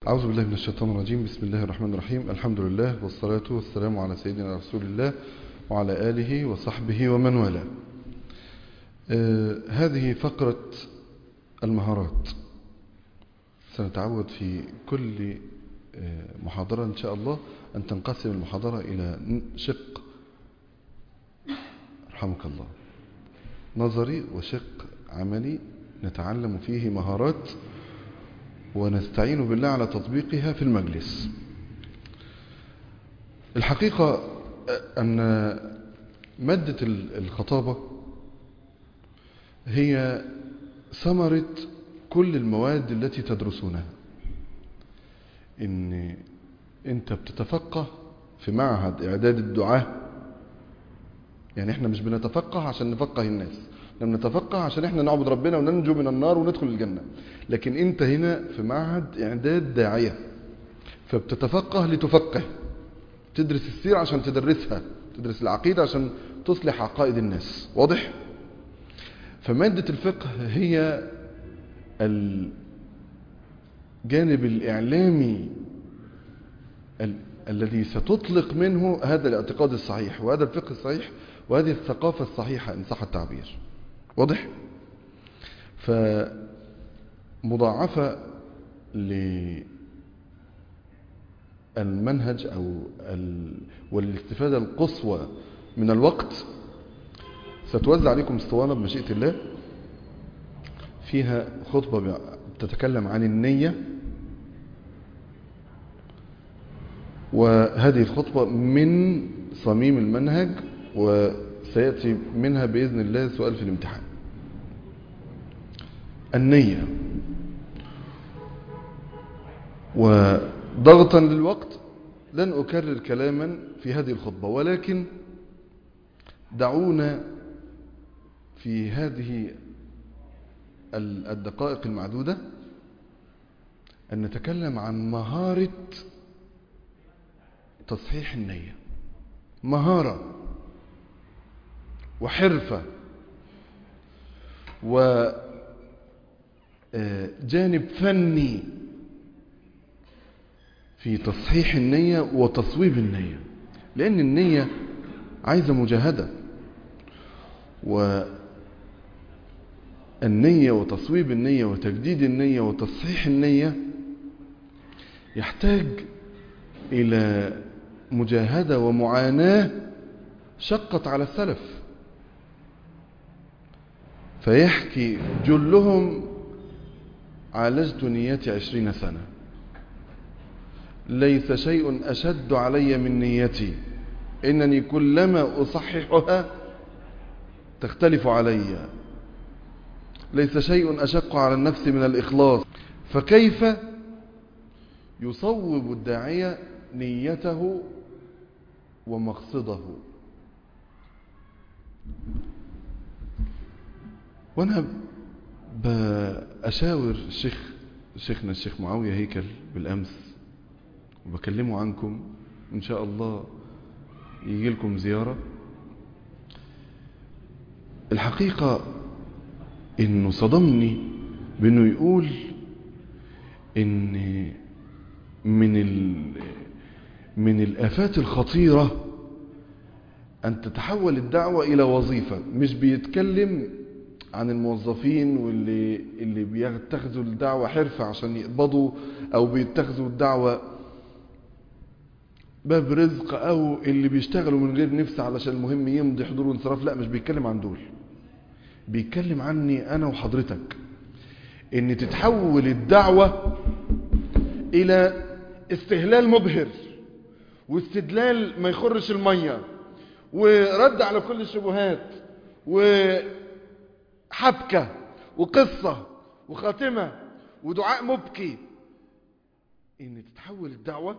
أعوذ بالله من الشيطان الرجيم بسم الله الرحمن الرحيم الحمد لله والصلاة والسلام على سيدنا رسول الله وعلى آله وصحبه ومن والاه آه هذه فقرة المهارات سنتعود في كل آه محاضرة إن شاء الله أن تنقسم المحاضرة إلى شق رحمك الله نظري وشق عملي نتعلم فيه مهارات ونستعين بالله على تطبيقها في المجلس الحقيقة أن مادة الخطابة هي ثمرة كل المواد التي تدرسونها إن أنت بتتفقه في معهد إعداد الدعاة يعني احنا مش بنتفقه عشان نفقه الناس لم نتفقه عشان احنا نعبد ربنا وننجو من النار وندخل الجنة لكن انت هنا في معهد اعداد داعية فبتتفقه لتفقه تدرس السيرة عشان تدرسها تدرس العقيدة عشان تصلح عقائد الناس واضح فمادة الفقه هي الجانب الإعلامي ال الذي ستطلق منه هذا الاعتقاد الصحيح وهذا الفقه الصحيح وهذه الثقافة الصحيحة إن صح التعبير واضح فمضاعفة للمنهج أو ال... والاستفادة القصوى من الوقت ستوزع عليكم اسطوانة بمشيئة الله فيها خطبة تتكلم عن النية وهذه الخطبة من صميم المنهج وسيأتي منها بإذن الله سؤال في الامتحان النية وضغطا للوقت لن أكرر كلاما في هذه الخطبة ولكن دعونا في هذه الدقائق المعدودة أن نتكلم عن مهارة تصحيح النية مهارة وحرفة وجانب فني في تصحيح النية وتصويب النية لأن النية عايزة مجاهدة والنية وتصويب النية وتجديد النية وتصحيح النية يحتاج إلى مجاهدة ومعاناة شقت على السلف فيحكي جلهم عالجت نيتي عشرين سنة ليس شيء أشد علي من نيتي إنني كلما أصححها تختلف علي ليس شيء أشق على النفس من الإخلاص فكيف يصوب الداعية نيته ومقصده وانا بأشاور الشيخ شيخنا الشيخ معاوية هيكل بالأمس وبكلمه عنكم إن شاء الله يجي لكم زيارة الحقيقة إنه صدمني بأنه يقول إن من ال من الآفات الخطيرة أن تتحول الدعوة إلى وظيفة مش بيتكلم عن الموظفين واللي اللي بيتخذوا الدعوة حرفة عشان يقبضوا أو بيتخذوا الدعوة باب رزق أو اللي بيشتغلوا من غير نفس علشان المهم يمضي حضور وانصراف لا مش بيتكلم عن دول بيتكلم عني أنا وحضرتك إن تتحول الدعوة إلى استهلال مبهر واستدلال ما يخرش المية ورد على كل الشبهات وحبكة وقصة وخاتمة ودعاء مبكي ان تتحول الدعوة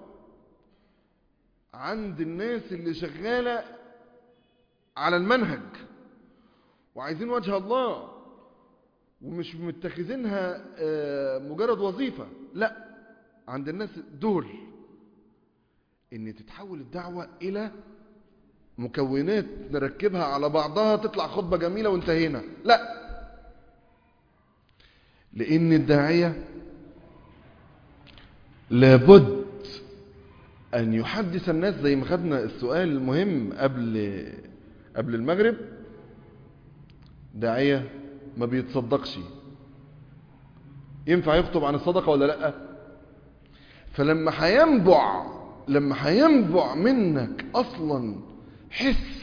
عند الناس اللي شغالة على المنهج وعايزين وجه الله ومش متخذينها مجرد وظيفة لا عند الناس دول ان تتحول الدعوة الى مكونات نركبها على بعضها تطلع خطبة جميلة وانتهينا لا لان الداعية لابد أن يحدث الناس زي ما خدنا السؤال المهم قبل قبل المغرب داعية ما بيتصدقش ينفع يخطب عن الصدقة ولا لأ فلما هينبع لما هينبع منك أصلا حس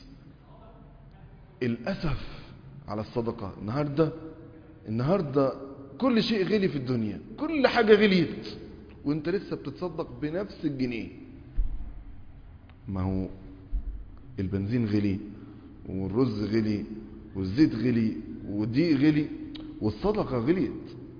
الأسف على الصدقة النهاردة النهاردة كل شيء غلي في الدنيا كل حاجة غليت وانت لسه بتتصدق بنفس الجنيه ما هو البنزين غلي والرز غلي والزيت غلي والدقيق غلي والصدقة غليت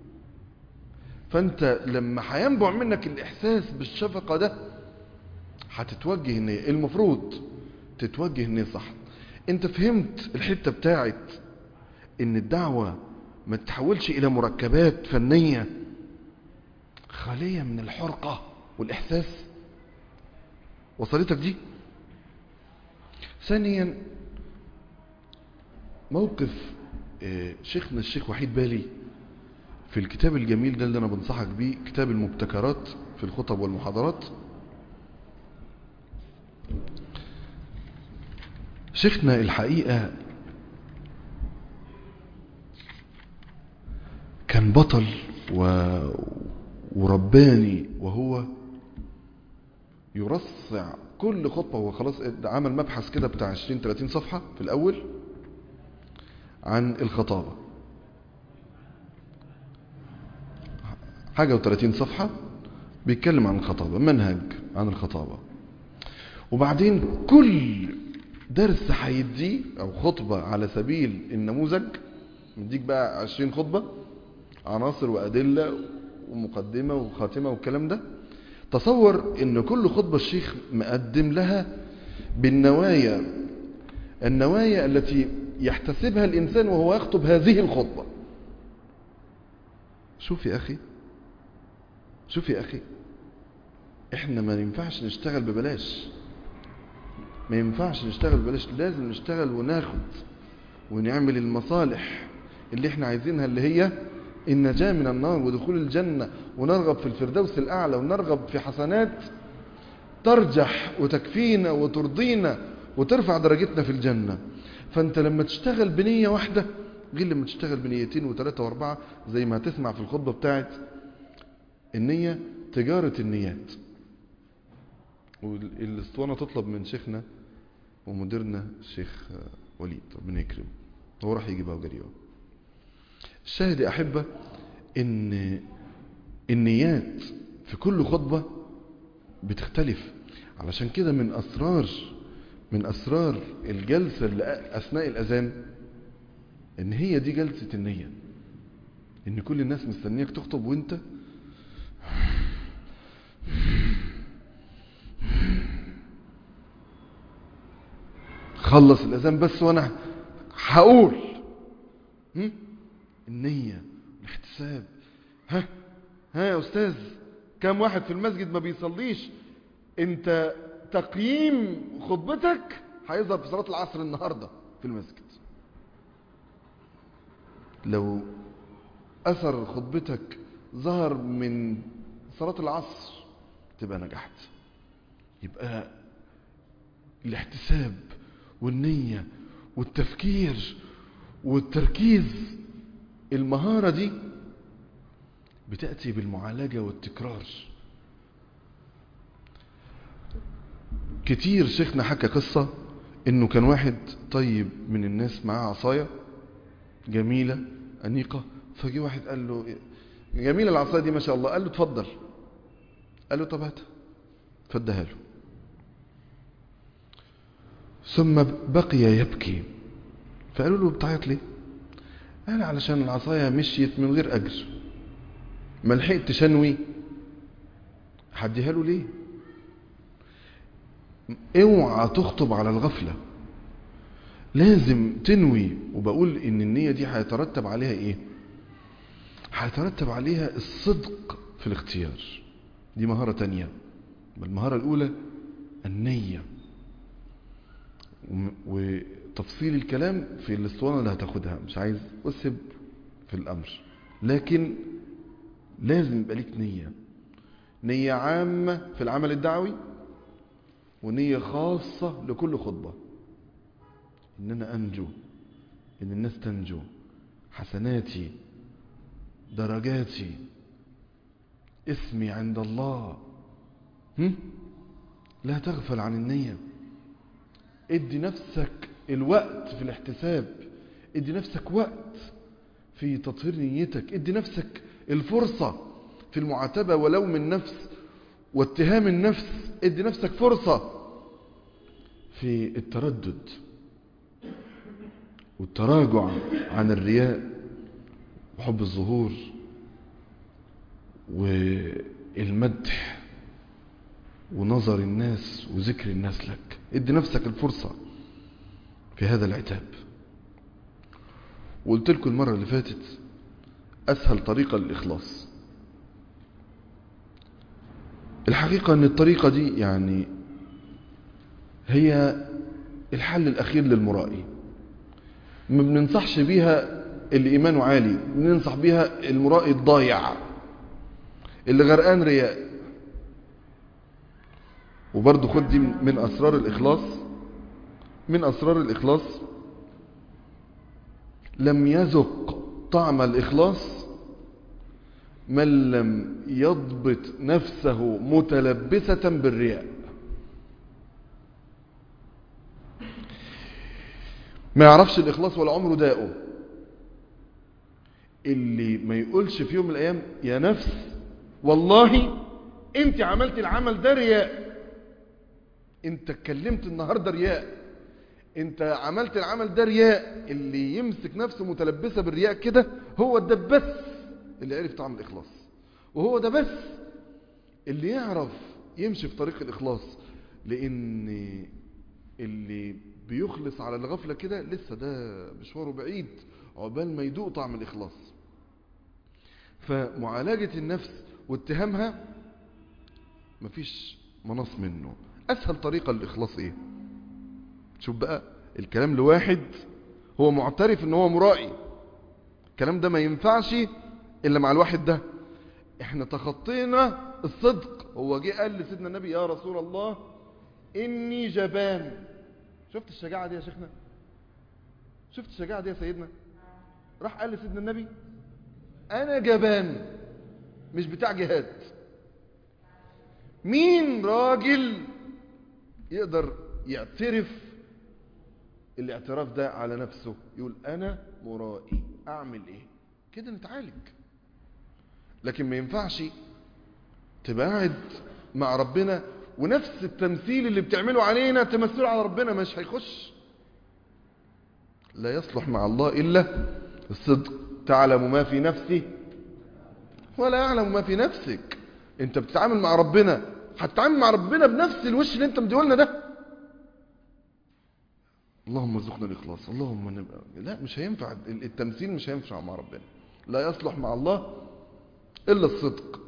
فانت لما هينبع منك الاحساس بالشفقة ده هتتوجه النية المفروض تتوجه النية صح انت فهمت الحتة بتاعت ان الدعوة ما تتحولش الى مركبات فنية خالية من الحرقة والاحساس وصلتك دي ثانيا موقف شيخنا الشيخ وحيد بالي في الكتاب الجميل ده اللي انا بنصحك بيه كتاب المبتكرات في الخطب والمحاضرات شيخنا الحقيقة كان بطل و... ورباني وهو يرصع كل خطبة هو خلاص عمل مبحث كده بتاع 20 30 صفحة في الأول عن الخطابة حاجة و30 صفحة بيتكلم عن الخطابة منهج عن الخطابة وبعدين كل درس هيديه أو خطبة على سبيل النموذج مديك بقى 20 خطبة عناصر وأدلة ومقدمة وخاتمة والكلام ده تصور ان كل خطبة الشيخ مقدم لها بالنوايا النوايا التي يحتسبها الإنسان وهو يخطب هذه الخطبة شوف يا أخي شوف يا أخي إحنا ما ينفعش نشتغل ببلاش ما ينفعش نشتغل ببلاش لازم نشتغل وناخد ونعمل المصالح اللي احنا عايزينها اللي هي النجاة من النار ودخول الجنة ونرغب في الفردوس الأعلى ونرغب في حسنات ترجح وتكفينا وترضينا وترفع درجتنا في الجنة فانت لما تشتغل بنية واحدة غير لما تشتغل بنيتين وثلاثة واربعة زي ما هتسمع في الخطبة بتاعت النية تجارة النيات والاسطوانة تطلب من شيخنا ومديرنا الشيخ وليد ربنا يكرمه هو راح يجيبها وجريها الشاهد يا أحبة إن النيات في كل خطبة بتختلف علشان كده من أسرار من أسرار الجلسة اللي أثناء الأذان إن هي دي جلسة النية إن كل الناس مستنياك تخطب وإنت خلص الأذان بس وأنا هقول النية الاحتساب ها ها يا أستاذ كم واحد في المسجد ما بيصليش انت تقييم خطبتك هيظهر في صلاة العصر النهاردة في المسجد لو أثر خطبتك ظهر من صلاة العصر تبقى نجحت يبقى الاحتساب والنية والتفكير والتركيز المهارة دي بتأتي بالمعالجة والتكرار كتير شيخنا حكى قصة انه كان واحد طيب من الناس معاه عصاية جميلة أنيقة فجي واحد قال له جميلة العصاية دي ما شاء الله قال له اتفضل قال له طب هات فادها له ثم بقي يبكي فقالوا له بتعيط ليه قال علشان العصاية مشيت من غير أجر ما لحقتش انوي هديها له ليه اوعى تخطب على الغفلة لازم تنوي وبقول ان النية دي هيترتب عليها ايه هيترتب عليها الصدق في الاختيار دي مهارة تانية المهارة الاولى النية وتفصيل الكلام في الاسطوانة اللي هتاخدها مش عايز اسب في الامر لكن لازم يبقى ليك نية نية عامة في العمل الدعوي ونية خاصة لكل خطبة ان انا انجو ان الناس تنجو حسناتي درجاتي اسمي عند الله هم؟ لا تغفل عن النية ادي نفسك الوقت في الاحتساب ادي نفسك وقت في تطهير نيتك ادي نفسك الفرصة في المعاتبة ولوم النفس واتهام النفس ادي نفسك فرصة في التردد والتراجع عن الرياء وحب الظهور والمدح ونظر الناس وذكر الناس لك ادي نفسك الفرصة في هذا العتاب وقلت لكم المرة اللي فاتت أسهل طريقة للإخلاص الحقيقة أن الطريقة دي يعني هي الحل الأخير للمرائي ما بننصحش بيها اللي إيمانه عالي بننصح بيها المرائي الضايع اللي غرقان رياء وبرضه خد دي من أسرار الإخلاص من أسرار الإخلاص لم يذق طعم الإخلاص من لم يضبط نفسه متلبسة بالرياء ما يعرفش الإخلاص ولا عمره داقه اللي ما يقولش في يوم من الأيام يا نفس والله انت عملت العمل ده رياء انت اتكلمت النهاردة رياء انت عملت العمل ده رياء اللي يمسك نفسه متلبسة بالرياء كده هو ده بس اللي عرف طعم الإخلاص وهو ده بس اللي يعرف يمشي في طريق الإخلاص لأن اللي بيخلص على الغفلة كده لسه ده مشواره بعيد عقبال ما يدوق طعم الإخلاص فمعالجة النفس واتهامها مفيش مناص منه أسهل طريقة للإخلاص إيه شوف بقى الكلام لواحد هو معترف ان هو مرائي الكلام ده ما ينفعش الا مع الواحد ده احنا تخطينا الصدق هو جه قال لسيدنا النبي يا رسول الله اني جبان شفت الشجاعة دي يا شيخنا شفت الشجاعة دي يا سيدنا راح قال لسيدنا النبي انا جبان مش بتاع جهاد مين راجل يقدر يعترف الاعتراف ده على نفسه يقول انا مرائي اعمل ايه كده نتعالج لكن ما ينفعش تبقى قاعد مع ربنا ونفس التمثيل اللي بتعمله علينا تمثله على ربنا مش هيخش لا يصلح مع الله الا الصدق تعلم ما في نفسي ولا يعلم ما في نفسك انت بتتعامل مع ربنا هتتعامل مع ربنا بنفس الوش اللي انت مديهولنا ده اللهم ارزقنا الاخلاص اللهم نبقى لا مش هينفع التمثيل مش هينفع مع ربنا لا يصلح مع الله الا الصدق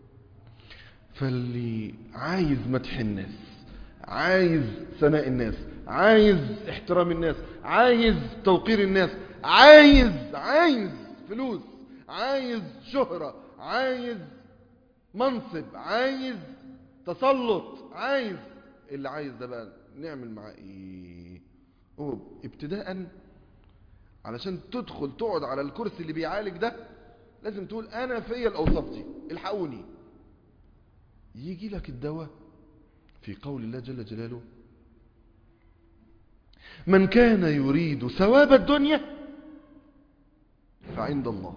فاللي عايز مدح الناس عايز ثناء الناس عايز احترام الناس عايز توقير الناس عايز عايز فلوس عايز شهرة عايز منصب عايز تسلط عايز اللي عايز ده بقى نعمل معاه ايه هو ابتداء علشان تدخل تقعد على الكرسي اللي بيعالج ده لازم تقول انا فيا الاوصاف دي الحقوني يجي لك الدواء في قول الله جل جلاله من كان يريد ثواب الدنيا فعند الله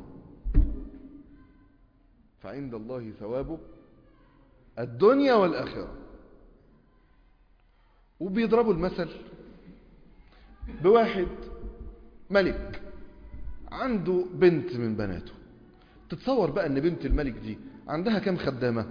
فعند الله ثوابه الدنيا والآخرة وبيضربوا المثل بواحد ملك عنده بنت من بناته تتصور بقى ان بنت الملك دي عندها كام خدامة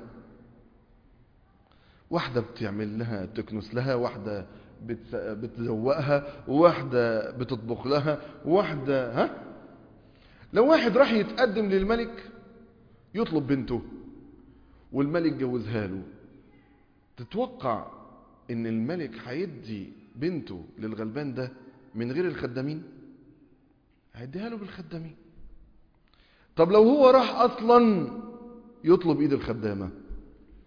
واحدة بتعمل لها تكنس لها واحدة بتزوقها وواحدة بتطبخ لها وواحدة ها لو واحد راح يتقدم للملك يطلب بنته والملك جوزها له تتوقع ان الملك هيدي بنته للغلبان ده من غير الخدامين هيديها له بالخدامين طب لو هو راح اصلا يطلب ايد الخدامة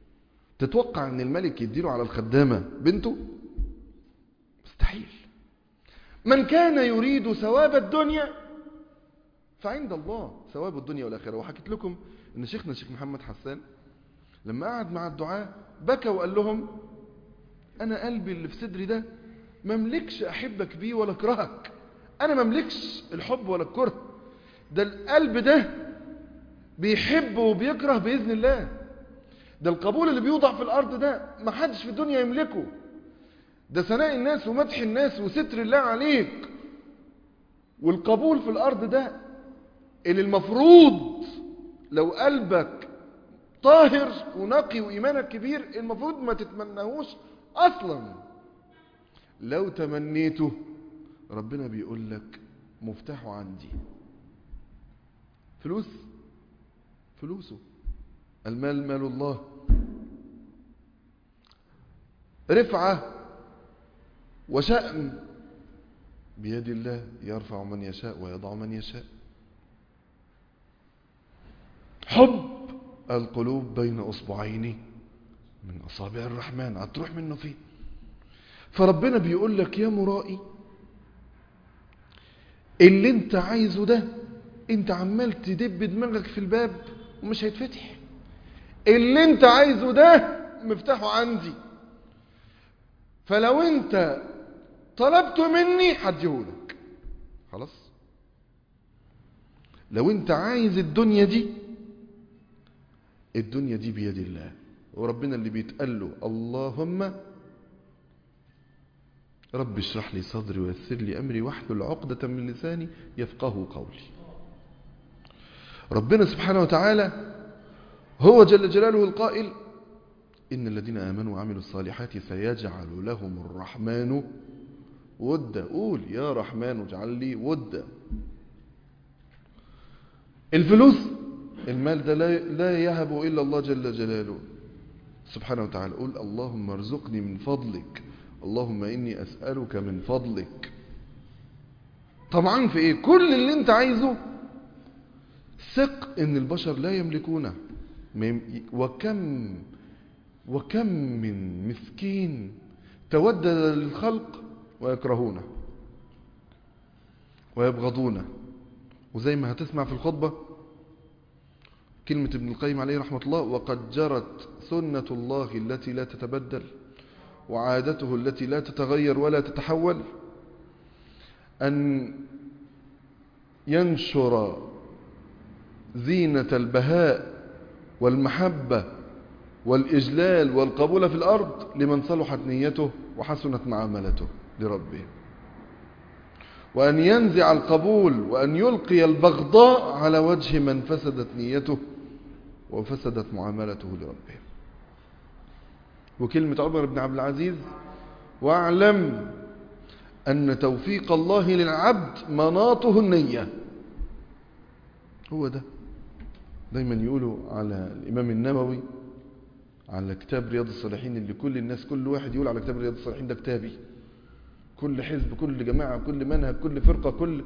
تتوقع ان الملك يديله على الخدامة بنته مستحيل من كان يريد ثواب الدنيا فعند الله ثواب الدنيا والآخرة وحكيت لكم ان شيخنا الشيخ محمد حسان لما قعد مع الدعاء بكى وقال لهم انا قلبي اللي في صدري ده مملكش احبك بيه ولا اكرهك انا مملكش الحب ولا الكره ده القلب ده بيحب وبيكره باذن الله ده القبول اللي بيوضع في الارض ده ما حدش في الدنيا يملكه ده ثناء الناس ومدح الناس وستر الله عليك والقبول في الارض ده اللي المفروض لو قلبك طاهر ونقي وإيمانك كبير المفروض ما تتمنهوش أصلا لو تمنيته ربنا بيقول لك مفتاحه عندي فلوس فلوسه المال مال الله رفعة وشأن بيد الله يرفع من يشاء ويضع من يشاء حب القلوب بين أصبعين من أصابع الرحمن هتروح منه فين فربنا بيقول لك يا مرائي اللي انت عايزه ده انت عمال تدب دماغك في الباب ومش هيتفتح اللي انت عايزه ده مفتاحه عندي فلو انت طلبته مني هديهولك خلاص لو انت عايز الدنيا دي الدنيا دي بيد الله وربنا اللي بيتقال له اللهم رب اشرح لي صدري ويسر لي أمري واحلل عقدة من لساني يفقه قولي ربنا سبحانه وتعالى هو جل جلاله القائل إن الذين آمنوا وعملوا الصالحات سيجعل لهم الرحمن ودا قول يا رحمن اجعل لي ودا الفلوس المال ده لا لا يهب إلا الله جل جلاله سبحانه وتعالى قول اللهم ارزقني من فضلك اللهم إني أسألك من فضلك طبعا في إيه كل اللي انت عايزه ثق ان البشر لا يملكونه وكم وكم من مسكين تودد للخلق ويكرهونه ويبغضونه وزي ما هتسمع في الخطبة كلمة ابن القيم عليه رحمة الله وقد جرت سنة الله التي لا تتبدل وعادته التي لا تتغير ولا تتحول أن ينشر زينة البهاء والمحبة والإجلال والقبول في الأرض لمن صلحت نيته وحسنت معاملته لربه وأن ينزع القبول وأن يلقي البغضاء على وجه من فسدت نيته وفسدت معاملته لربه وكلمة عمر بن عبد العزيز واعلم أن توفيق الله للعبد مناطه النية هو ده دايما يقولوا على الإمام النووي على كتاب رياض الصالحين اللي كل الناس كل واحد يقول على كتاب رياض الصالحين ده كتابي كل حزب كل جماعة كل منهج كل فرقة كل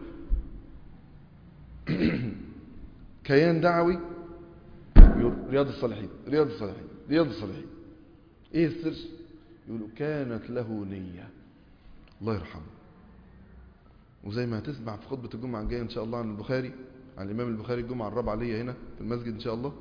كيان دعوي رياض الصالحين رياض الصالحين رياض الصالحين ايه السر يقولوا كانت له نية الله يرحمه وزي ما هتسمع في خطبة الجمعة الجاية ان شاء الله عن البخاري عن الامام البخاري الجمعة الرابعة ليا هنا في المسجد ان شاء الله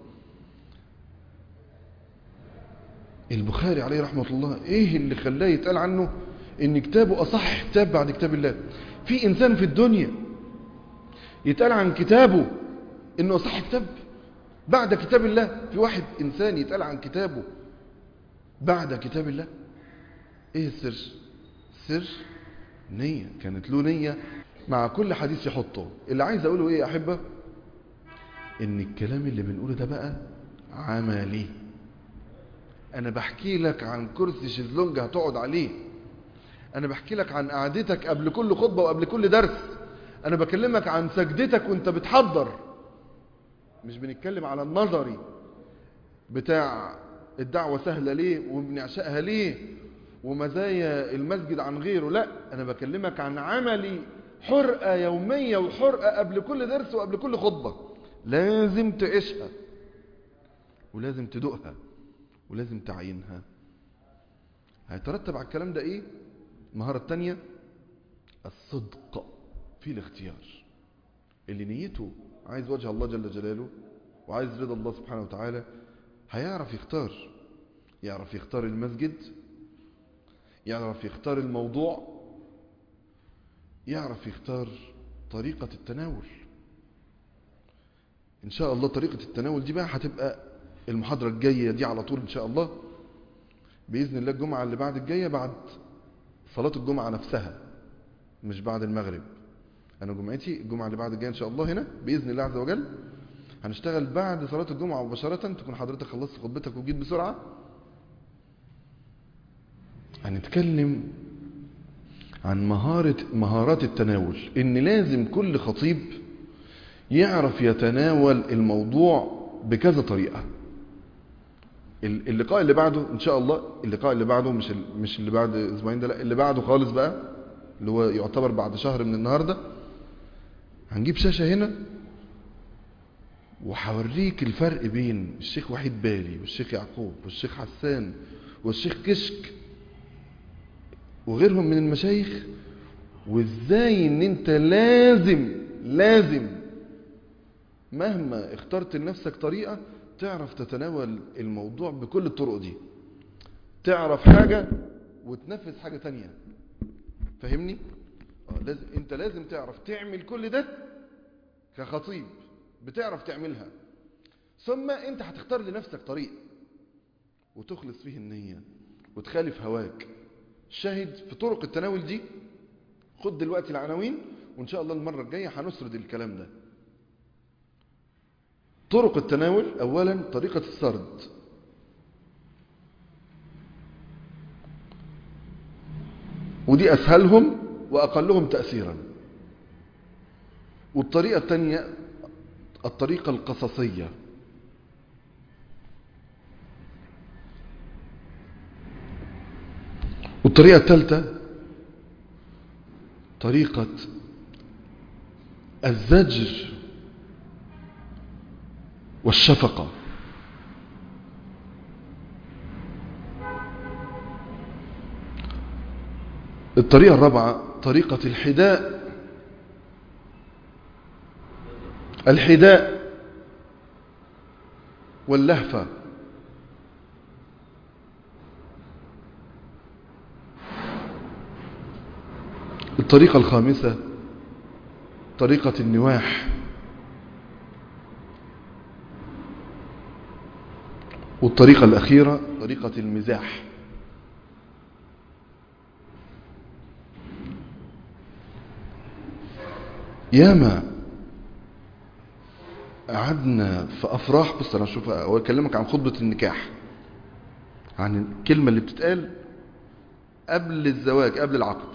البخاري عليه رحمة الله ايه اللي خلاه يتقال عنه ان كتابه اصح كتاب بعد كتاب الله في انسان في الدنيا يتقال عن كتابه انه اصح كتاب بعد كتاب الله في واحد انسان يتقال عن كتابه بعد كتاب الله ايه السر سر نية كانت له نية مع كل حديث يحطه اللي عايز اقوله ايه يا احبة ان الكلام اللي بنقوله ده بقى عملي انا بحكي لك عن كرسي شезлونج هتقعد عليه انا بحكي لك عن قعدتك قبل كل خطبة وقبل كل درس انا بكلمك عن سجدتك وانت بتحضر مش بنتكلم على النظري بتاع الدعوة سهلة ليه وبنعشقها ليه ومزايا المسجد عن غيره لا انا بكلمك عن عملي حرقة يومية وحرقة قبل كل درس وقبل كل خطبة لازم تعيشها ولازم تدوقها ولازم تعينها هيترتب على الكلام ده ايه المهارة التانية الصدق في الاختيار اللي نيته عايز وجه الله جل جلاله وعايز رضا الله سبحانه وتعالى هيعرف يختار يعرف يختار المسجد يعرف يختار الموضوع يعرف يختار طريقة التناول إن شاء الله طريقة التناول دي بقى هتبقى المحاضرة الجاية دي على طول إن شاء الله بإذن الله الجمعة اللي بعد الجاية بعد صلاة الجمعة نفسها مش بعد المغرب أنا جمعتي الجمعة اللي بعد الجاية إن شاء الله هنا بإذن الله عز وجل هنشتغل بعد صلاة الجمعة مباشرة تكون حضرتك خلصت خطبتك وجيت بسرعة هنتكلم عن مهارة مهارات التناول إن لازم كل خطيب يعرف يتناول الموضوع بكذا طريقة اللقاء اللي بعده إن شاء الله اللقاء اللي بعده مش مش اللي بعد أسبوعين ده لا اللي بعده خالص بقى اللي هو يعتبر بعد شهر من النهاردة هنجيب شاشة هنا وهوريك الفرق بين الشيخ وحيد بالي والشيخ يعقوب والشيخ حسان والشيخ كشك وغيرهم من المشايخ وازاي ان انت لازم لازم مهما اخترت لنفسك طريقة تعرف تتناول الموضوع بكل الطرق دي تعرف حاجة وتنفذ حاجة تانية فاهمني آه لازم انت لازم تعرف تعمل كل ده كخطيب بتعرف تعملها ثم انت هتختار لنفسك طريق وتخلص فيه النية وتخالف هواك شاهد في طرق التناول دي خد دلوقتي العناوين وان شاء الله المرة الجاية هنسرد الكلام ده طرق التناول اولا طريقة السرد ودي اسهلهم واقلهم تأثيرا والطريقة الثانية الطريقة القصصية والطريقة الثالثة طريقة الزجر والشفقة الطريقة الرابعة طريقة الحداء الحداء واللهفة الطريقة الخامسة طريقة النواح والطريقة الأخيرة طريقة المزاح ياما قعدنا في أفراح بص أنا أشوف أكلمك عن خطبة النكاح عن الكلمة اللي بتتقال قبل الزواج قبل العقد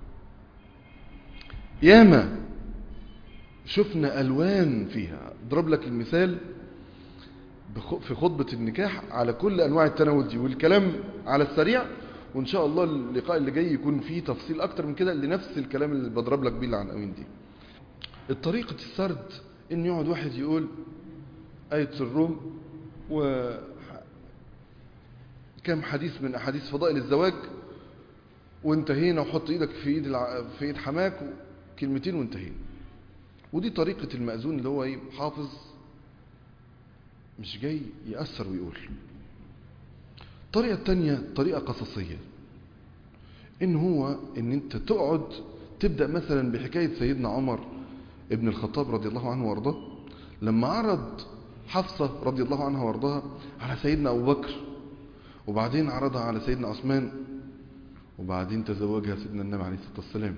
ياما شفنا ألوان فيها اضرب لك المثال في خطبة النكاح على كل أنواع التناول دي والكلام على السريع وإن شاء الله اللقاء اللي جاي يكون فيه تفصيل أكتر من كده لنفس الكلام اللي بضرب لك بيه العناوين دي الطريقة السرد إن يقعد واحد يقول آية الروم و كم حديث من أحاديث فضائل الزواج وانتهينا وحط ايدك في ايد الع... في ايد حماك كلمتين وانتهينا ودي طريقة المأذون اللي هو ايه حافظ مش جاي يأثر ويقول الطريقة التانية طريقة قصصية ان هو ان انت تقعد تبدأ مثلا بحكاية سيدنا عمر ابن الخطاب رضي الله عنه وارضاه لما عرض حفصة رضي الله عنها وارضاها على سيدنا أبو بكر وبعدين عرضها على سيدنا عثمان وبعدين تزوجها سيدنا النبي عليه الصلاة والسلام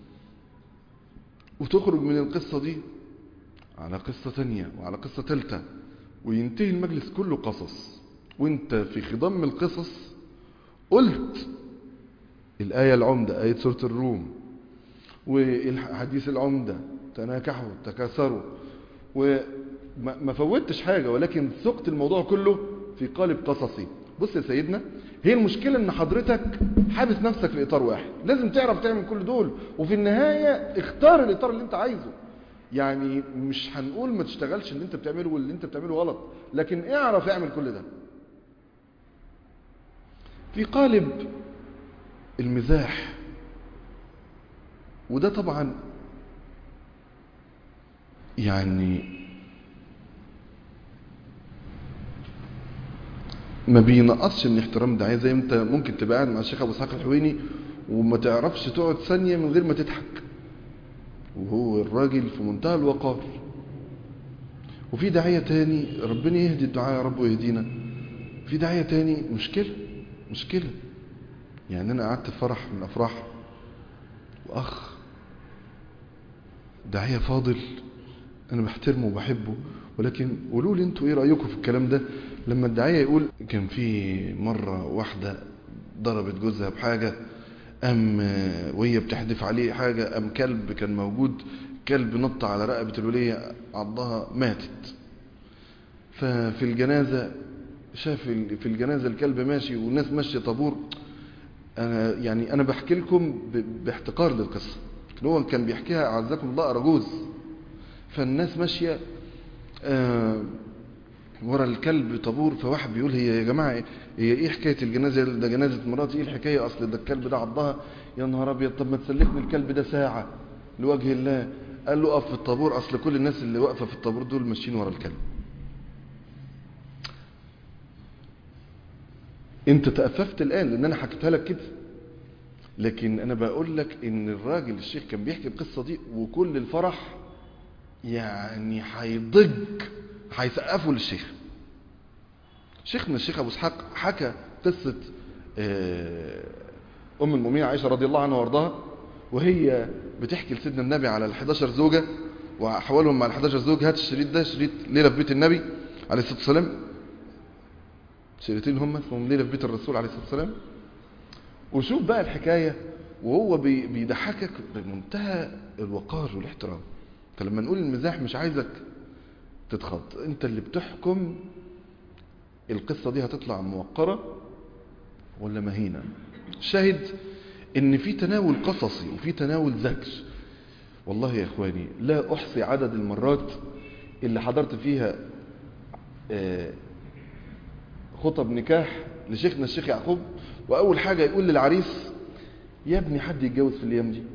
وتخرج من القصة دي على قصة تانية وعلى قصة تالتة وينتهي المجلس كله قصص وانت في خضم القصص قلت الآية العمدة آية سورة الروم والحديث العمدة تناكحوا تكاثروا وما فوتش حاجة ولكن سقت الموضوع كله في قالب قصصي بص يا سيدنا هي المشكلة ان حضرتك حابس نفسك في اطار واحد لازم تعرف تعمل كل دول وفي النهاية اختار الاطار اللي انت عايزه يعني مش هنقول ما تشتغلش اللي انت بتعمله واللي انت بتعمله غلط لكن اعرف اعمل كل ده في قالب المزاح وده طبعا يعني ما بينقصش من احترام داعية زي انت ممكن تبقى قاعد مع الشيخ ابو اسحاق الحويني وما تعرفش تقعد ثانية من غير ما تضحك وهو الراجل في منتهى الوقار وفي داعية تاني ربنا يهدي الدعاء يا رب ويهدينا في داعية تاني مشكلة مشكلة يعني انا قعدت في فرح من الافراح واخ داعية فاضل انا بحترمه وبحبه ولكن قولوا لي انتوا ايه رايكم في الكلام ده لما الداعيه يقول كان في مره واحده ضربت جوزها بحاجه ام وهي بتحدف عليه حاجه ام كلب كان موجود كلب نط على رقبه الوليه عضها ماتت ففي الجنازه شاف في الجنازه الكلب ماشي والناس ماشيه طابور انا يعني انا بحكي لكم باحتقار للقصه هو كان بيحكيها اعزكم الله اراجوز فالناس ماشيه آه ورا الكلب طابور فواحد بيقول هي يا جماعه هي ايه حكايه الجنازه ده جنازه مراتي ايه الحكايه اصل ده الكلب ده عضها يا نهار ابيض طب ما تسلفني الكلب ده ساعه لوجه الله قال له اقف في الطابور اصل كل الناس اللي واقفه في الطابور دول ماشيين ورا الكلب انت تأففت الآن لأن أنا حكيتها لك كده لكن أنا بقول لك إن الراجل الشيخ كان بيحكي القصة دي وكل الفرح يعني هيضج هيسقفوا للشيخ شيخنا الشيخ أبو اسحاق حكى قصة أم المؤمنين عائشة رضي الله عنها وارضاها وهي بتحكي لسيدنا النبي على ال 11 زوجة وأحوالهم مع ال 11 زوج هات الشريط ده شريط ليلة في بيت النبي عليه الصلاة والسلام شريطين هم اسمهم ليلة في بيت الرسول عليه الصلاة والسلام وشوف بقى الحكاية وهو بيضحكك بمنتهى الوقار والاحترام فلما نقول المزاح مش عايزك تتخض انت اللي بتحكم القصة دي هتطلع موقرة ولا مهينة شاهد ان في تناول قصصي وفي تناول ذكر والله يا اخواني لا احصي عدد المرات اللي حضرت فيها خطب نكاح لشيخنا الشيخ يعقوب واول حاجة يقول للعريس يا ابني حد يتجوز في الايام دي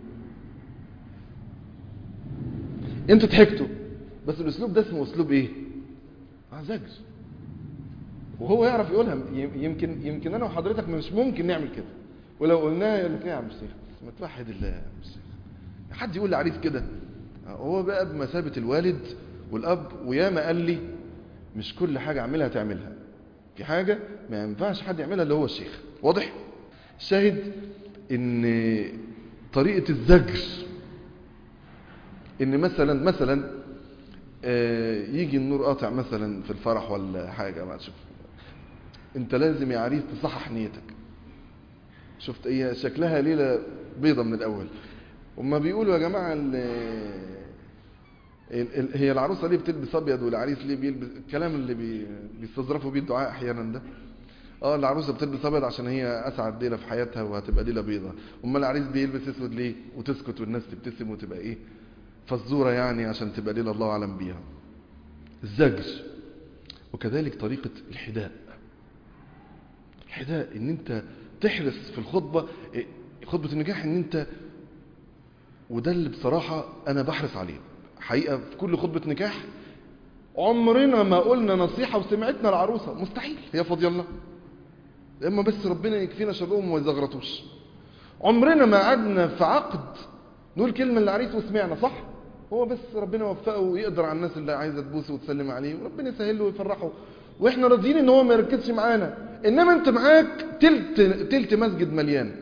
انتوا ضحكتوا بس الاسلوب ده اسمه اسلوب ايه زجر وهو يعرف يقولها يمكن يمكن انا وحضرتك مش ممكن نعمل كده ولو قلناها يقول لك ايه يا عم الشيخ ما توحد الله يا عم الشيخ حد يقول لعريس كده هو بقى بمثابه الوالد والاب وياما قال لي مش كل حاجه اعملها تعملها في حاجه ما ينفعش حد يعملها اللي هو الشيخ واضح شاهد ان طريقه الزجر ان مثلا مثلا يجي النور قاطع مثلا في الفرح ولا حاجة ما تشوف انت لازم يا عريس تصحح نيتك شفت هي شكلها ليلة بيضة من الاول وما بيقولوا يا جماعة ال ال هي العروسة ليه بتلبس ابيض والعريس ليه بيلبس الكلام اللي بي بيستظرفوا بيه الدعاء احيانا ده اه العروسة بتلبس ابيض عشان هي اسعد ليلة في حياتها وهتبقى ليلة بيضة امال العريس بيلبس اسود ليه وتسكت والناس تبتسم وتبقى ايه فالزورة يعني عشان تبقى ليلة الله أعلم بيها الزجر وكذلك طريقة الحداء الحداء ان انت تحرص في الخطبة خطبة النجاح ان انت وده اللي بصراحة انا بحرص عليه حقيقة في كل خطبة نكاح عمرنا ما قلنا نصيحة وسمعتنا العروسة مستحيل هي فاضية الله اما بس ربنا يكفينا شرهم وما يزغرطوش عمرنا ما قعدنا في عقد نقول كلمة للعريس وسمعنا صح هو بس ربنا وفقه ويقدر على الناس اللي عايزة تبوسه وتسلم عليه وربنا يسهل له ويفرحه واحنا راضيين ان هو ما يركزش معانا انما انت معاك تلت, تلت مسجد مليان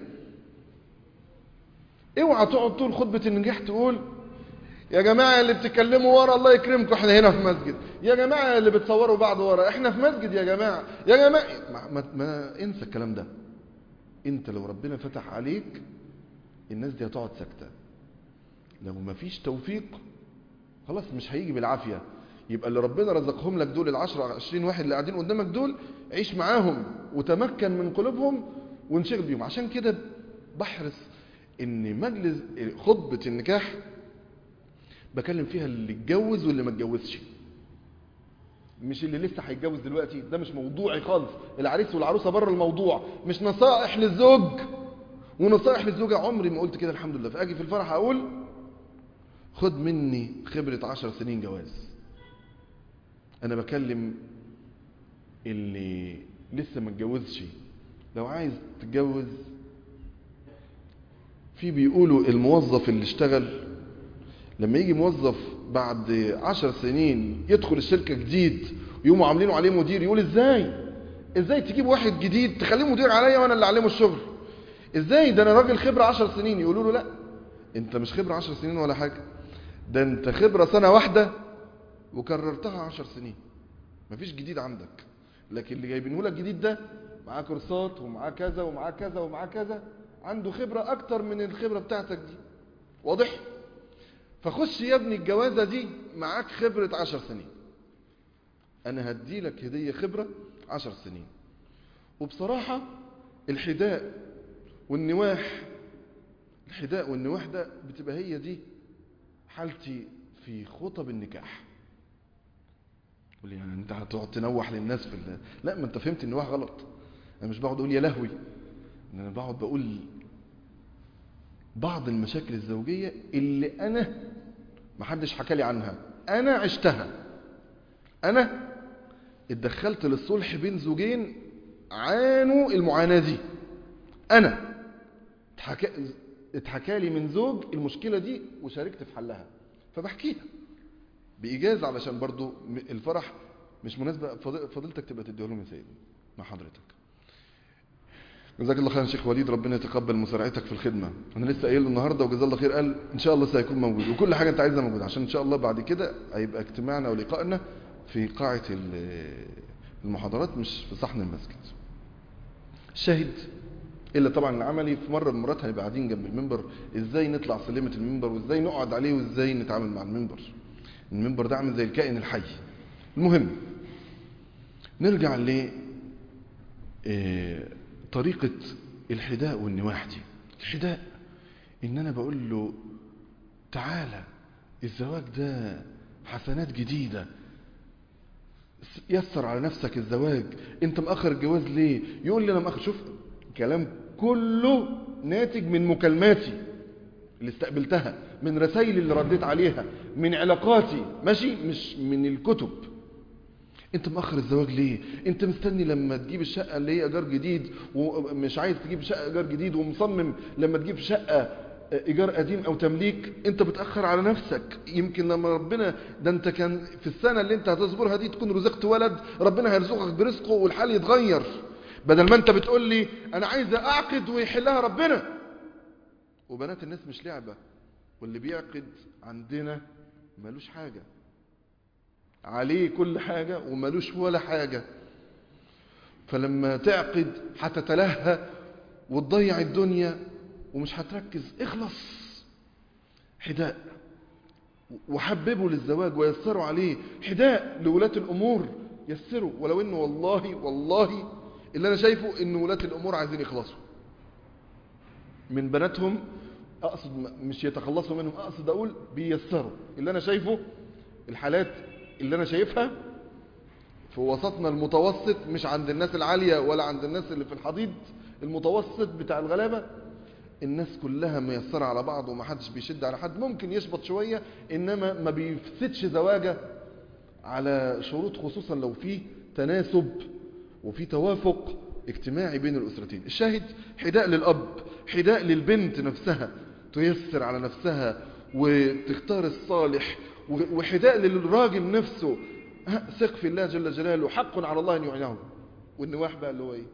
اوعى تقعد طول خطبة النجاح تقول يا جماعة اللي بتتكلموا ورا الله يكرمكم احنا هنا في مسجد يا جماعة اللي بتصوروا بعض ورا احنا في مسجد يا جماعة يا جماعة ما, ما, ما انسى الكلام ده انت لو ربنا فتح عليك الناس دي هتقعد ساكته لو ما فيش توفيق خلاص مش هيجي بالعافية يبقى اللي ربنا رزقهم لك دول العشرة عشرين واحد اللي قاعدين قدامك دول عيش معاهم وتمكن من قلوبهم وانشغل بيهم عشان كده بحرص ان مجلس خطبة النكاح بكلم فيها اللي اتجوز واللي ما اتجوزش مش اللي لسه هيتجوز دلوقتي ده مش موضوعي خالص العريس والعروسه بره الموضوع مش نصائح للزوج ونصائح للزوجه عمري ما قلت كده الحمد لله فاجي في الفرح اقول خد مني خبره عشر سنين جواز انا بكلم اللي لسه ما اتجوزش لو عايز تتجوز في بيقولوا الموظف اللي اشتغل لما يجي موظف بعد عشر سنين يدخل الشركة جديد ويقوموا عاملينه عليه مدير يقول ازاي ازاي تجيب واحد جديد تخليه مدير عليا وانا اللي اعلمه الشغل ازاي ده انا راجل خبرة عشر سنين يقولوا له لا انت مش خبرة عشر سنين ولا حاجة ده انت خبرة سنة واحدة وكررتها عشر سنين مفيش جديد عندك لكن اللي جايبينه لك جديد ده معاه كورسات ومعاه كذا ومعاه كذا ومعاه كذا عنده خبرة اكتر من الخبرة بتاعتك دي واضح فخش يا ابني الجوازة دي معاك خبرة عشر سنين انا هدي لك هدية خبرة عشر سنين وبصراحة الحداء والنواح الحداء والنواح ده بتبقى هي دي حالتي في خطب النكاح قول يعني انت هتقعد تنوح للناس في الله لا ما انت فهمت النواح غلط انا مش بقعد اقول يا لهوي انا بقعد بقول بعض المشاكل الزوجية اللي انا ما حدش حكى لي عنها انا عشتها انا اتدخلت للصلح بين زوجين عانوا المعاناة دي انا اتحكى اتحكى لي من زوج المشكلة دي وشاركت في حلها فبحكيها بإيجاز علشان برضو الفرح مش مناسبة فضيلتك تبقى تديه لهم يا سيدي مع حضرتك جزاك الله خير شيخ وليد ربنا يتقبل مسارعتك في الخدمة أنا لسه قايل النهاردة وجزاه الله خير قال إن شاء الله سيكون موجود وكل حاجة أنت عايزها موجودة عشان إن شاء الله بعد كده هيبقى اجتماعنا ولقائنا في قاعة المحاضرات مش في صحن المسجد الشاهد إلا طبعا العملي في مرة من المرات هنبقى قاعدين جنب المنبر إزاي نطلع سلمة المنبر وإزاي نقعد عليه وإزاي نتعامل مع المنبر المنبر ده عامل زي الكائن الحي المهم نرجع ل طريقة الحداء والنواح دي الحداء ان انا بقول له تعالى الزواج ده حسنات جديدة يسر على نفسك الزواج انت مأخر الجواز ليه يقول لي انا مأخر شوف كلام كله ناتج من مكالماتي اللي استقبلتها من رسائل اللي رديت عليها من علاقاتي ماشي مش من الكتب انت مأخر الزواج ليه انت مستني لما تجيب الشقة اللي هي ايجار جديد ومش عايز تجيب شقة ايجار جديد ومصمم لما تجيب شقة ايجار قديم او تمليك انت بتأخر على نفسك يمكن لما ربنا ده انت كان في السنة اللي انت هتصبرها دي تكون رزقت ولد ربنا هيرزقك برزقه والحال يتغير بدل ما انت بتقول لي انا عايز اعقد ويحلها ربنا وبنات الناس مش لعبة واللي بيعقد عندنا ملوش حاجة عليه كل حاجة وملوش ولا حاجة فلما تعقد هتتلهى وتضيع الدنيا ومش هتركز اخلص حداء وحببوا للزواج ويسروا عليه حداء لولاة الأمور يسروا ولو انه والله والله اللي انا شايفه ان ولاة الأمور عايزين يخلصوا من بناتهم اقصد مش يتخلصوا منهم اقصد اقول بيسروا اللي انا شايفه الحالات اللي انا شايفها في وسطنا المتوسط مش عند الناس العالية ولا عند الناس اللي في الحضيض المتوسط بتاع الغلابة الناس كلها ميسرة على بعض ومحدش بيشد على حد ممكن يشبط شوية انما ما بيفسدش زواجه على شروط خصوصا لو في تناسب وفي توافق اجتماعي بين الأسرتين الشاهد حداء للأب حداء للبنت نفسها تيسر على نفسها وتختار الصالح وحداء للراجل نفسه ثق في الله جل جلاله حق على الله أن يعنيه والنواح بقى اللي هو ايه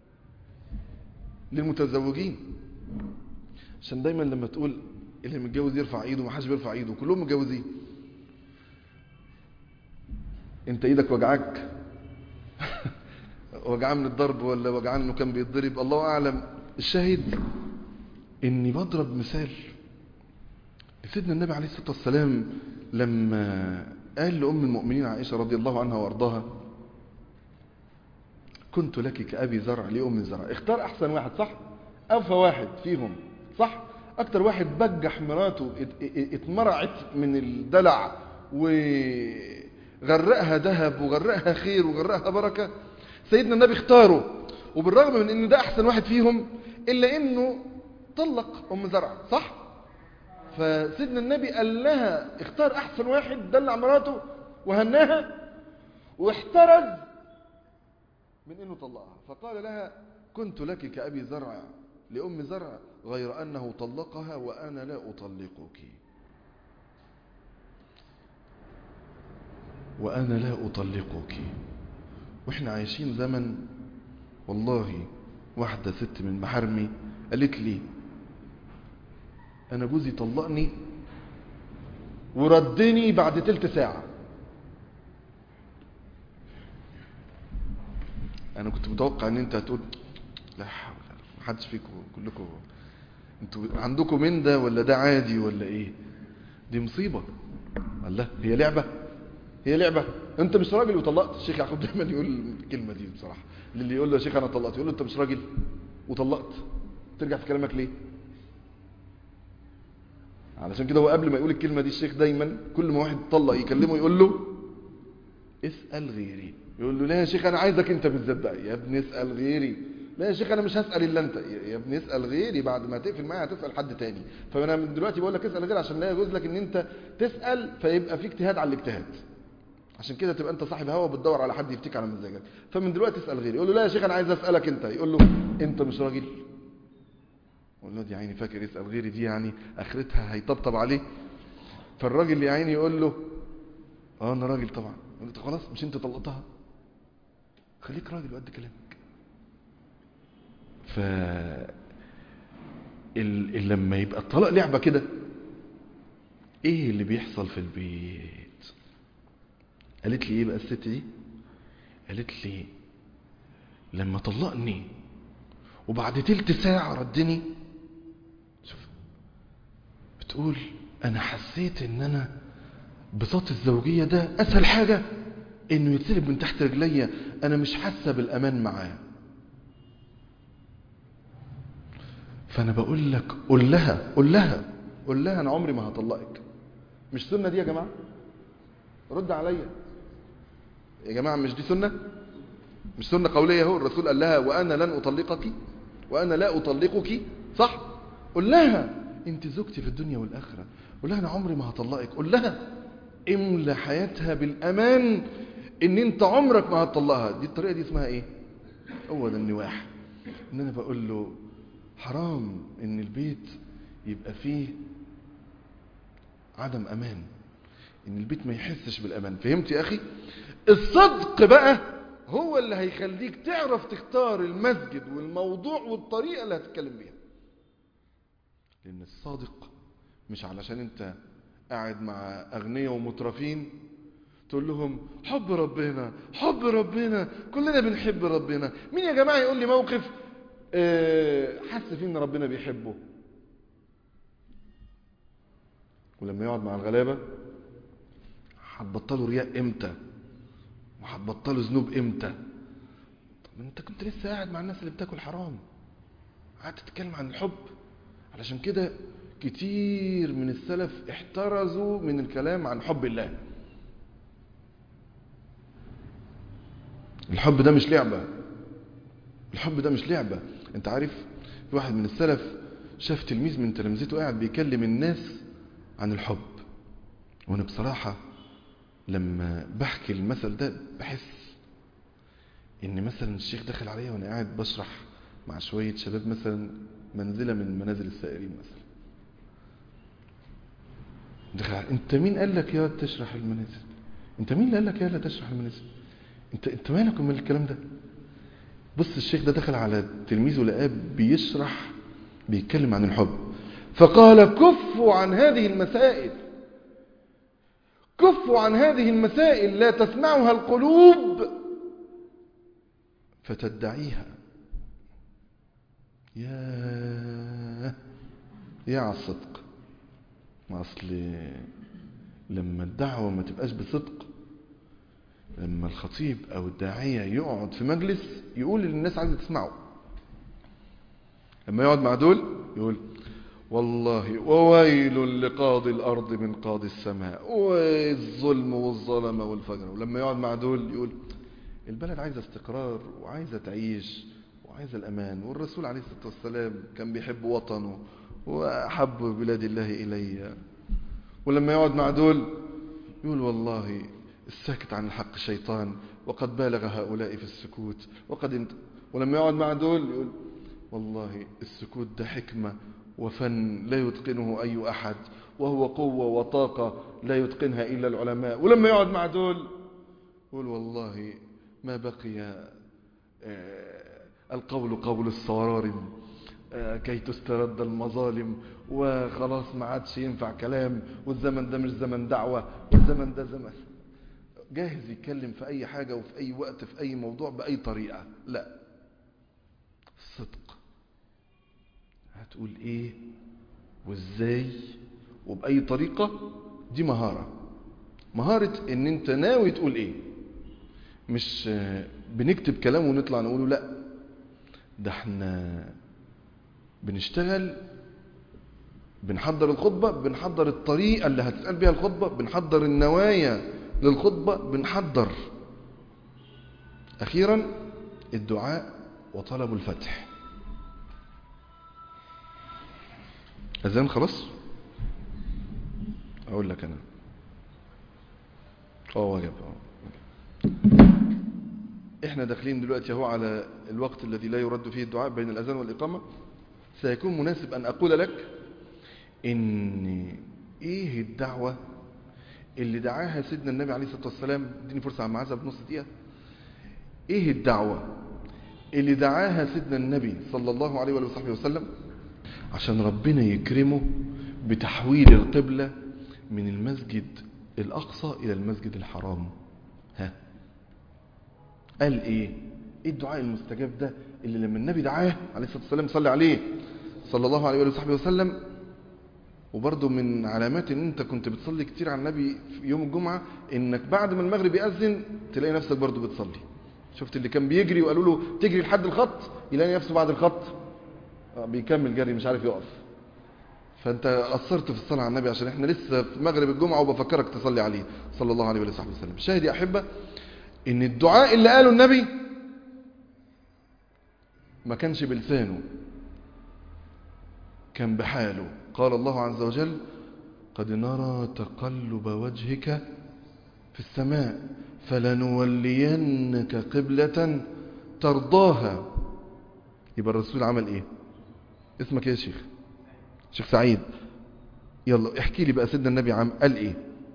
للمتزوجين عشان دايما لما تقول اللي متجوز يرفع ايده ما حدش بيرفع ايده كلهم متجوزين انت ايدك وجعك وجعان من الضرب ولا وجعان انه كان بيتضرب الله اعلم الشاهد اني بضرب مثال سيدنا النبي عليه الصلاه والسلام لما قال لام المؤمنين عائشه رضي الله عنها وارضاها كنت لك كابي زرع لام زرع اختار احسن واحد صح اوفى واحد فيهم صح اكتر واحد بجح مراته اتمرعت من الدلع و غرقها ذهب وغرقها خير وغرقها بركة سيدنا النبي اختاره وبالرغم من ان ده احسن واحد فيهم الا انه طلق ام زرع صح فسيدنا النبي قال لها اختار احسن واحد دلع مراته وهناها واحترز من انه طلقها فقال لها كنت لك كأبي زرع لأم زرع غير أنه طلقها وأنا لا أطلقك وأنا لا أطلقك وإحنا عايشين زمن والله واحدة ست من محارمي قالت لي أنا جوزي طلقني وردني بعد تلت ساعة أنا كنت متوقع أن أنت هتقول لا حول ما حدش فيكم كلكم انتوا عندكم من ده ولا ده عادي ولا ايه دي مصيبة الله هي لعبة هي لعبة انت مش راجل وطلقت الشيخ يعقوب دايما يقول الكلمة دي بصراحة للي يقول له يا شيخ انا طلقت يقول له انت مش راجل وطلقت ترجع في كلامك ليه علشان كده هو قبل ما يقول الكلمة دي الشيخ دايما كل ما واحد طلق يكلمه يقول له اسأل غيري يقول له لا يا شيخ انا عايزك انت بالذات بقى يا ابني اسأل غيري لا يا شيخ انا مش هسأل الا انت يا ابني اسأل غيري بعد ما تقفل معايا هتسأل حد تاني فانا من دلوقتي بقول لك اسأل غيري عشان لا يجوز لك ان انت تسأل فيبقى في اجتهاد على الاجتهاد عشان كده تبقى انت صاحب هوا بتدور على حد يفتيك على مزاجك فمن دلوقتي اسأل غيري يقول له لا يا شيخ انا عايز اسألك انت يقول له انت مش راجل يقول له دي عيني فاكر اسأل غيري دي يعني اخرتها هيطبطب عليه فالراجل يا عيني يقول له اه انا راجل طبعا يقول له خلاص مش انت طلقتها خليك راجل وقد كلامك ف ال... ال... لما يبقى الطلاق لعبة كده ايه اللي بيحصل في البيت قالت لي ايه بقى الست دي قالت لي لما طلقني وبعد تلت ساعة ردني شوف بتقول انا حسيت ان انا بساط الزوجية ده اسهل حاجة انه يتسلب من تحت رجليا انا مش حاسة بالامان معاه فانا بقول لك قول لها قول لها قول لها انا عمري ما هطلقك مش سنة دي يا جماعة رد عليا يا جماعة مش دي سنة مش سنة قولية هو الرسول قال لها وانا لن اطلقك وانا لا اطلقك صح قول لها انت زوجتي في الدنيا والاخرة قول لها انا عمري ما هطلقك قول لها املى حياتها بالامان ان انت عمرك ما هتطلقها دي الطريقة دي اسمها ايه هو ده النواح ان انا بقول له حرام ان البيت يبقى فيه عدم امان ان البيت ما يحسش بالامان فهمت يا اخي الصدق بقى هو اللي هيخليك تعرف تختار المسجد والموضوع والطريقة اللي هتتكلم بيها لان الصادق مش علشان انت قاعد مع اغنياء ومترفين تقول لهم حب ربنا حب ربنا كلنا بنحب ربنا مين يا جماعة يقول لي موقف حس فيه ان ربنا بيحبه ولما يقعد مع الغلابة هتبطلوا رياء امتى وهتبطلوا ذنوب امتى طب انت كنت لسه قاعد مع الناس اللي بتاكل حرام قعدت تتكلم عن الحب علشان كده كتير من السلف احترزوا من الكلام عن حب الله الحب ده مش لعبة الحب ده مش لعبة انت عارف في واحد من السلف شاف تلميذ من تلامذته قاعد بيكلم الناس عن الحب وانا بصراحة لما بحكي المثل ده بحس ان مثلا الشيخ دخل عليا وانا قاعد بشرح مع شوية شباب مثلا منزلة من منازل السائرين مثلا دخل انت مين قال لك يا تشرح المنازل انت مين اللي قال لك يا لا تشرح المنازل انت انت مالك من الكلام ده بص الشيخ ده دخل على تلميذه لقاه بيشرح بيتكلم عن الحب فقال كفوا عن هذه المسائل كفوا عن هذه المسائل لا تسمعها القلوب فتدعيها يا يا على الصدق ما اصل لما الدعوة ما تبقاش بصدق لما الخطيب او الداعية يقعد في مجلس يقول اللي الناس عايزة تسمعه لما يقعد مع دول يقول والله وويل لقاضي الأرض من قاضي السماء والظلم والظلمة والفجر ولما يقعد مع دول يقول البلد عايزة استقرار وعايزة تعيش وعايزة الأمان والرسول عليه الصلاة والسلام كان بيحب وطنه وأحب بلاد الله إلي ولما يقعد مع دول يقول والله الساكت عن الحق شيطان وقد بالغ هؤلاء في السكوت وقد انت ولما يقعد مع دول يقول والله السكوت ده حكمة وفن لا يتقنه أي أحد وهو قوة وطاقة لا يتقنها إلا العلماء ولما يقعد مع دول يقول والله ما بقي القول قول الصوارم كي تسترد المظالم وخلاص ما عادش ينفع كلام والزمن ده مش زمن دعوة والزمن ده زمن جاهز يتكلم في أي حاجة وفي أي وقت في أي موضوع بأي طريقة لا الصدق هتقول إيه وإزاي وبأي طريقة دي مهارة مهارة إن أنت ناوي تقول إيه مش بنكتب كلام ونطلع نقوله لا ده احنا بنشتغل بنحضر الخطبة بنحضر الطريقة اللي هتسأل بيها الخطبة بنحضر النوايا للخطبة بنحضر أخيرا الدعاء وطلب الفتح أذان خلاص أقول لك أنا اه واجب احنا داخلين دلوقتي اهو على الوقت الذي لا يرد فيه الدعاء بين الأذان والإقامة سيكون مناسب أن أقول لك إن إيه الدعوة اللي دعاها سيدنا النبي عليه الصلاة والسلام اديني فرصة عم عزب بنص دقيقة إيه الدعوة اللي دعاها سيدنا النبي صلى الله عليه وصحبه وسلم عشان ربنا يكرمه بتحويل القبلة من المسجد الأقصى إلى المسجد الحرام ها قال إيه إيه الدعاء المستجاب ده اللي لما النبي دعاه عليه الصلاة والسلام صلى عليه صلى الله عليه وصحبه وسلم وبرضه من علامات ان انت كنت بتصلي كتير على النبي في يوم الجمعة انك بعد ما المغرب يأذن تلاقي نفسك برضه بتصلي شفت اللي كان بيجري وقالوا له تجري لحد الخط يلاقي نفسه بعد الخط بيكمل جري مش عارف يقف فانت قصرت في الصلاة على النبي عشان احنا لسه في مغرب الجمعة وبفكرك تصلي عليه صلى الله عليه وصحبه وسلم شاهد يا أحبة ان الدعاء اللي قاله النبي ما كانش بلسانه كان بحاله قال الله عز وجل قد نرى تقلب وجهك في السماء فلنولينك قبلة ترضاها يبقى الرسول عمل ايه اسمك ايه يا شيخ شيخ سعيد يلا احكي لي بقى سيدنا النبي عم قال ايه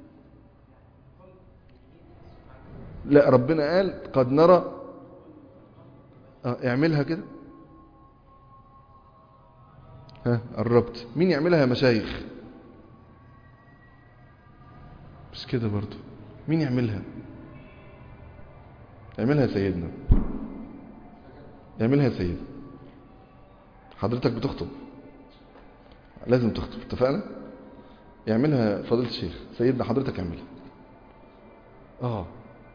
لا ربنا قال قد نرى اه اعملها كده ها قربت مين يعملها يا مشايخ مش كده برضو مين يعملها يعملها يا سيدنا يعملها يا سيد حضرتك بتخطب لازم تخطب اتفقنا يعملها فضيلة الشيخ سيدنا حضرتك اعملها اه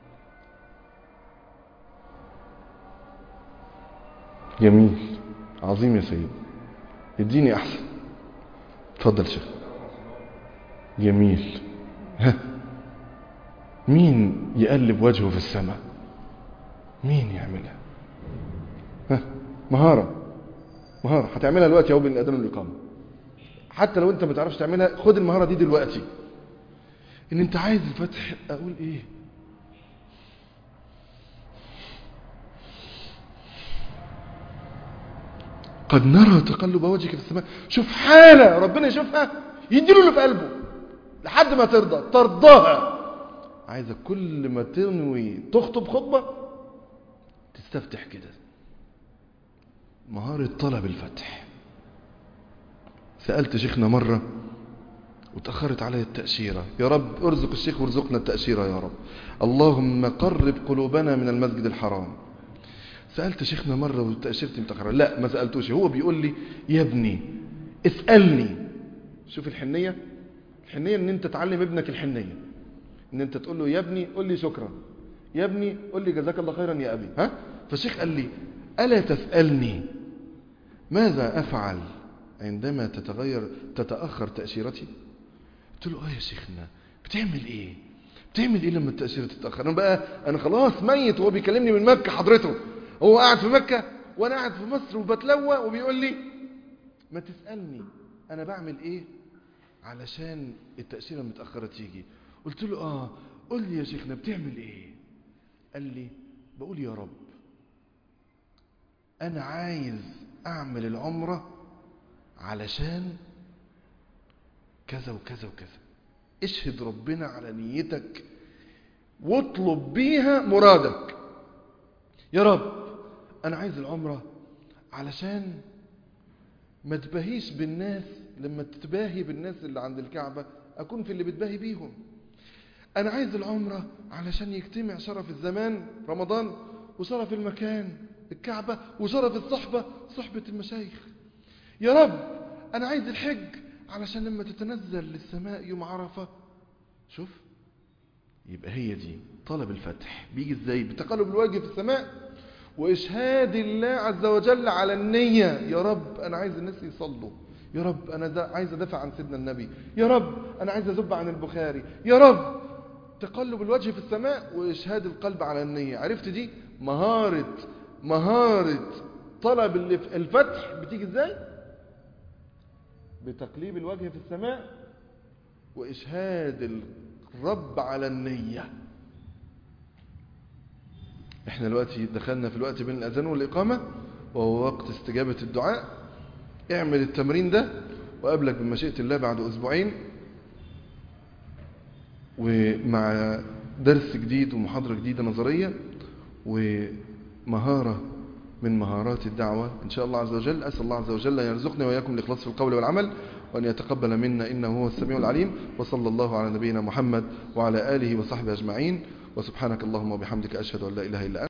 جميل عظيم يا سيد اديني احسن اتفضل شيخ جميل ها مين يقلب وجهه في السماء مين يعملها ها مهارة مهارة هتعملها دلوقتي اهو بين الاذان والاقامه حتى لو انت ما تعرفش تعملها خد المهارة دي دلوقتي ان انت عايز الفتح اقول ايه قد نرى تقلب وجهك في السماء شوف حالة ربنا يشوفها يديله اللي في قلبه لحد ما ترضى ترضاها عايزك كل ما تنوي تخطب خطبة تستفتح كده مهارة طلب الفتح سألت شيخنا مرة وتأخرت علي التأشيرة يا رب ارزق الشيخ وارزقنا التأشيرة يا رب اللهم قرب قلوبنا من المسجد الحرام سألت شيخنا مرة وتأشيرتي متأخرة لا ما سألتوش هو بيقول لي يا ابني اسألني شوف الحنية الحنية ان انت تعلم ابنك الحنية ان انت تقول له يا ابني قول لي شكرا يا ابني قول لي جزاك الله خيرا يا أبي ها فالشيخ قال لي ألا تسألني ماذا أفعل عندما تتغير تتأخر تأشيرتي قلت له اه يا شيخنا بتعمل ايه بتعمل ايه لما التأشيرة تتأخر انا بقى انا خلاص ميت وهو بيكلمني من مكة حضرته هو قاعد في مكة وانا قاعد في مصر وبتلوى وبيقول لي ما تسألني انا بعمل ايه علشان التأشيرة متأخرة تيجي قلت له اه قول لي يا شيخنا بتعمل ايه قال لي بقول يا رب انا عايز اعمل العمرة علشان كذا وكذا وكذا اشهد ربنا على نيتك واطلب بيها مرادك يا رب انا عايز العمرة علشان ما تباهيش بالناس لما تتباهي بالناس اللي عند الكعبة اكون في اللي بتباهي بيهم انا عايز العمرة علشان يجتمع شرف الزمان رمضان وشرف المكان الكعبة وشرف الصحبة صحبة المشايخ يا رب انا عايز الحج علشان لما تتنزل للسماء يوم عرفة شوف يبقى هي دي طلب الفتح بيجي ازاي بتقلب الوجه في السماء وإشهاد الله عز وجل على النية يا رب أنا عايز الناس يصلوا يا رب أنا دا عايز أدافع عن سيدنا النبي يا رب أنا عايز أذب عن البخاري يا رب تقلب الوجه في السماء وإشهاد القلب على النية عرفت دي مهارة مهارة طلب الفتح بتيجي ازاي بتقليب الوجه في السماء وإشهاد الرب على النية احنا دلوقتي دخلنا في الوقت بين الأذان والإقامة وهو وقت استجابة الدعاء اعمل التمرين ده وقابلك بمشيئة الله بعد أسبوعين ومع درس جديد ومحاضرة جديدة نظرية ومهارة من مهارات الدعوة إن شاء الله عز وجل أسأل الله عز وجل أن يرزقنا وإياكم الإخلاص في القول والعمل وأن يتقبل منا إنه هو السميع العليم وصلى الله على نبينا محمد وعلى آله وصحبه أجمعين وسبحانك اللهم وبحمدك أشهد أن لا إله إلا أنت